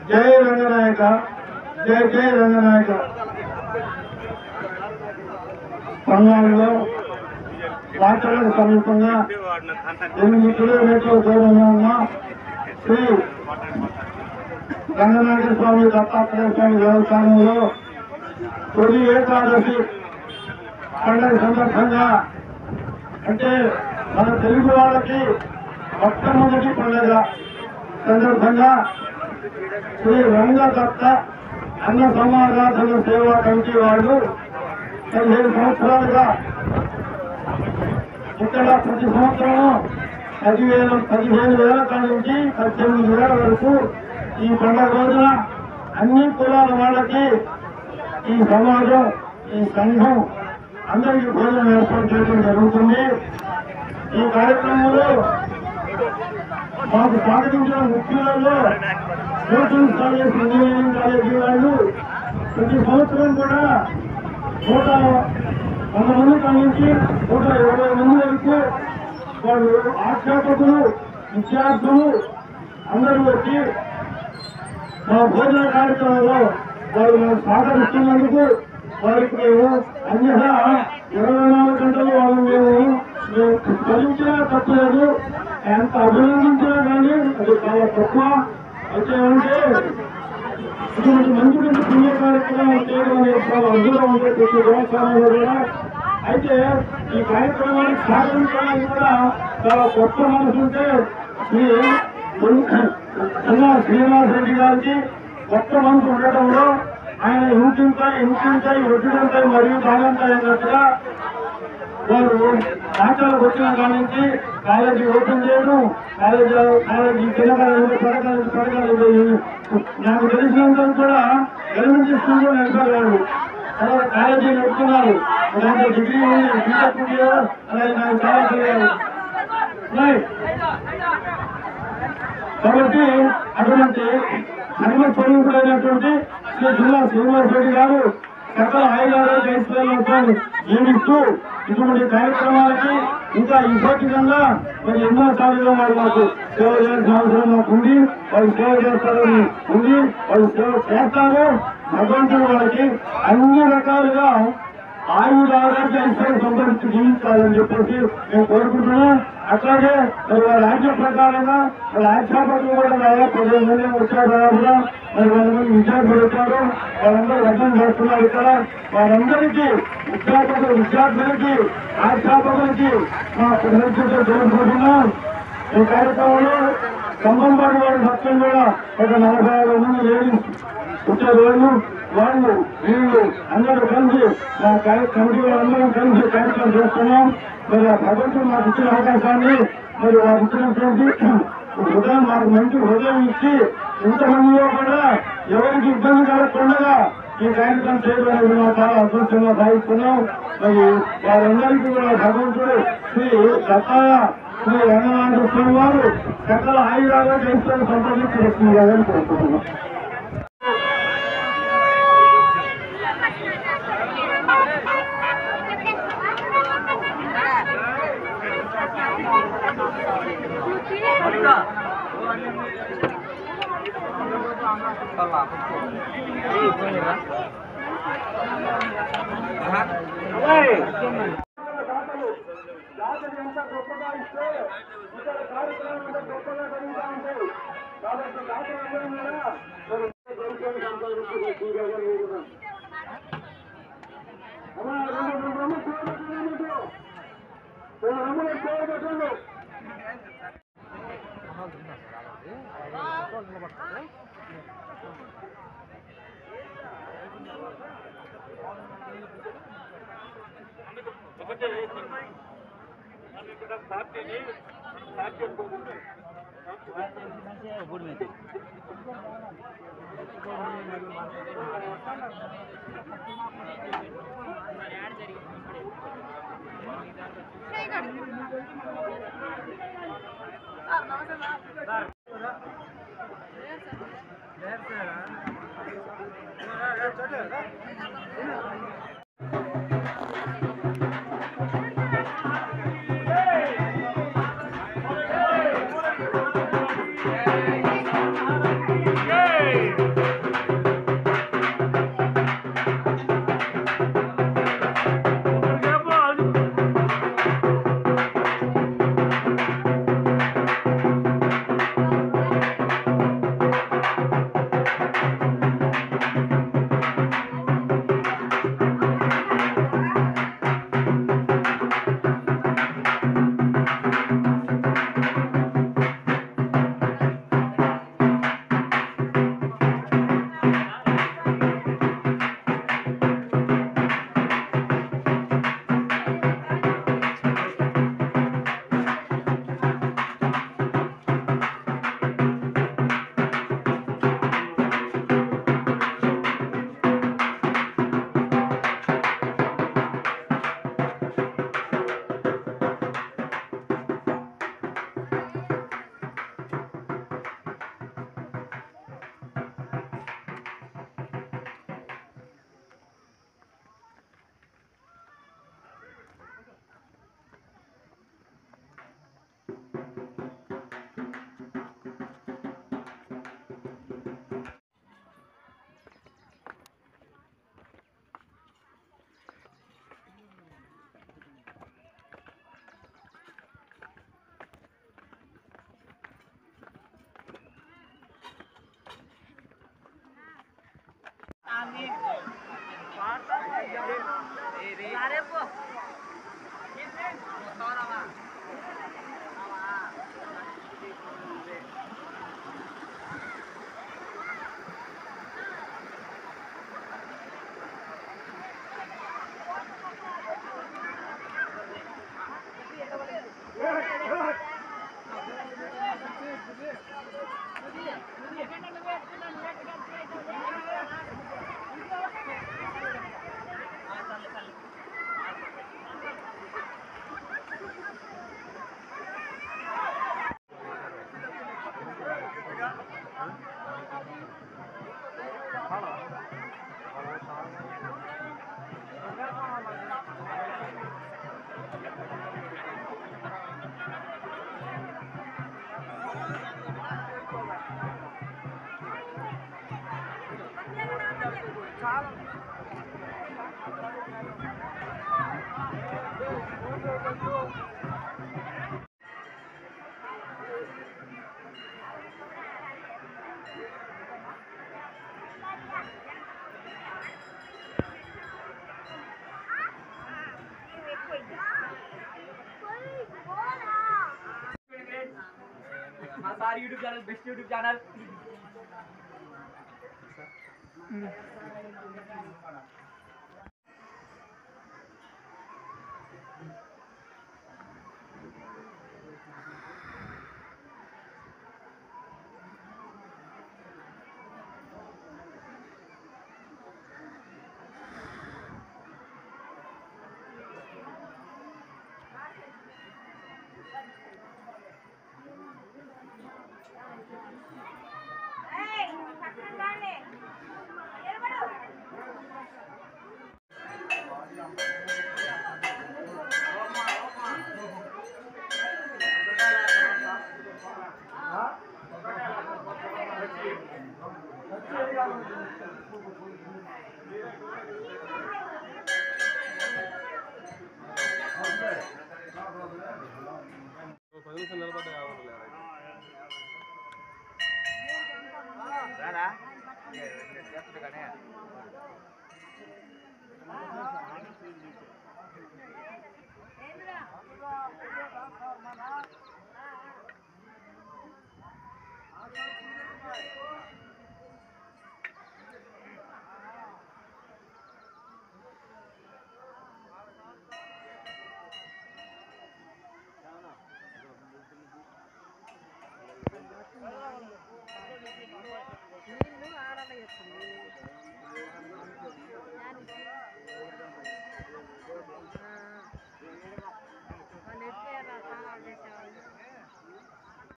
జై రంగనాయక జై జై రంగనాయక సంఘాలలో మాట్లాడే సమీపంగా ఎనిమిది కిలోమీటర్ల దూరంలో ఉన్న శ్రీ రంగనాయక స్వామి దత్తాత్రేయ స్వామి దేవస్థానంలో తొలి ఏకాదశి పండుగ సందర్భంగా అంటే మన తెలుగు వాళ్ళకి మొట్టమొదటి పండుగ సందర్భంగా శ్రీ రంగదత్త అన్న సమారాధన సేవా కమిటీ వాళ్ళు పదిహేను సంవత్సరాలుగా ఇక్కడ ప్రతి సంవత్సరం పదివేల పదిహేను వేల కాడ నుంచి పద్దెనిమిది వేల వరకు ఈ పండుగ రోజున అన్ని కులాల వాళ్ళకి ఈ సమాజం ఈ సంఘం అందరికీ భోజనం ఏర్పాటు చేయడం జరుగుతుంది ఈ కార్యక్రమంలో మాకు స్వాగతించిన ముఖ్యులలో కోచింగ్ కాలేజ్ ఇంజనీరింగ్ కాలేజీ వాళ్ళు ప్రతి సంవత్సరం కూడా నూట వంద మంది కాడ నుంచి నూట ఇరవై మంది వరకు వాళ్ళు ఆధ్యాపకులు విద్యార్థులు అందరూ వచ్చి మా భోజన కార్యక్రమంలో వారు మేము సహకరిస్తున్నందుకు వారికి మేము అన్యథా ఇరవై నాలుగు గంటలు వాళ్ళు మేము మేము చదివించినా తప్పలేదు ఎంత అభినందించినా కానీ అది చాలా తక్కువ అయితే అంటే ఇటువంటి మంచి మంచి పుణ్య కార్యక్రమం చేయడం అనేది చాలా అద్భుతం ఉంది ప్రతి దేవస్థానంలో కూడా అయితే ఈ కార్యక్రమానికి సహకరించడానికి కూడా చాలా గొప్ప మనసు ఉంటే శ్రీ శ్రీనివాస శ్రీనివాస రెడ్డి గారికి గొప్ప మనసు ఉండటంలో ఆయన ఇంటింటాయి ఇంటింటాయి ఒడ్డుంటాయి మరియు బాగుంటాయి అన్నట్టుగా వారు పాఠాలకు వచ్చిన కాడి నుంచి కాలేజీ ఓపెన్ చేయడం కాలేజీ కాలేజీ పిల్లకాయలు పడకాలు పడకాలు నాకు తెలిసినంత కూడా ఎలిమెంటరీ స్కూల్లో నడిపారు తర్వాత కాలేజీ నడుపుతున్నారు దాంట్లో డిగ్రీ ఉంది బీటెక్ ఉంది అలాగే నాకు చాలా తెలియదు ఉన్నాయి. కాబట్టి అటువంటి ధర్మ స్వరూపుడైనటువంటి శ్రీ జిల్లా శ్రీనివాస్ రెడ్డి గారు సకల ఆయుధాలు ఐశ్వర్యాలతో జీవిస్తూ ఇటువంటి కార్యక్రమాలకి ఇంకా ఇప్పటికంగా మరి ఎన్నో సార్లు వాళ్ళు మాకు సేవ చేయాల్సిన అవసరం మాకు ఉంది వాళ్ళు సేవ చేస్తారని ఉంది వాళ్ళు సేవ చేస్తారు భగవంతుడు వాళ్ళకి అన్ని రకాలుగా ఆయుధ ఆరోగ్య ఐశ్వర్యం సంతరించి జీవించాలని చెప్పేసి మేము కోరుకుంటున్నాం అట్లాగే మరి వారి రాజ్య ప్రకారంగా వాళ్ళ అధ్యాపకులు కూడా దాదాపు పదిహేను మంది వచ్చారు దాదాపుగా మరి వంద మంది విద్యార్థులు వచ్చారు వాళ్ళందరూ వడ్డం చేస్తున్నారు ఇక్కడ వారందరికీ విద్యార్థులు విద్యార్థులకి అధ్యాపకులకి మా కృతజ్ఞతలు తెలుపుకుంటున్నాం ఈ కార్యక్రమంలో ఖమ్మంపాటి వారి భక్తులు కూడా ఒక నలభై యాభై మంది లేడీస్ వచ్చారు వాళ్ళు వాళ్ళు వీళ్ళు అందరూ కలిసి మా కార్య- కమిటీ వాళ్ళందరం కలిసి కార్యక్రమం చేస్తున్నాం మరి ఆ భగవంతుడు మాకు ఇచ్చిన అవకాశాన్ని మరి వారు ఇచ్చినటువంటి హృదయం మాకు మంచి హృదయం ఇచ్చి ఇంతమందిలో కూడా ఎవరికి ఇబ్బంది కలగకుండా ఈ కార్యక్రమం చేయడం అనేది మేము చాలా అదృష్టంగా భావిస్తున్నాం మరి వారందరికీ కూడా భగవంతుడు శ్రీ దత్తాయ శ్రీ రంగనాథ స్వామి వారు సకల ఆయురాగా చేస్తున్న సంపాదించి వస్తుందని కోరుకుంటున్నాం జాతర ఎంత గొప్పగా ఇస్తే ఇతర కార్యక్రమాలు ఎంత గొప్పగా జరుగుతూ ఉంటాయి కాబట్టి జాతర అందరం కూడా మరి దొరికేది సంపాదించి పూజగా వేడుకున్నాం. అమ్మా, రెండు మూడు రొమ్ములు కూడబెట్టండి అన్నట్టు. రెండు రొమ్ములు కూడబెట్టండి. Yay! మా sir YouTube channel best YouTube channel పది నిమిషాలు నిలబడ్డా రారా చేస్తుంది కానీ నీళ్ళు ఆడాలి చెప్తుంది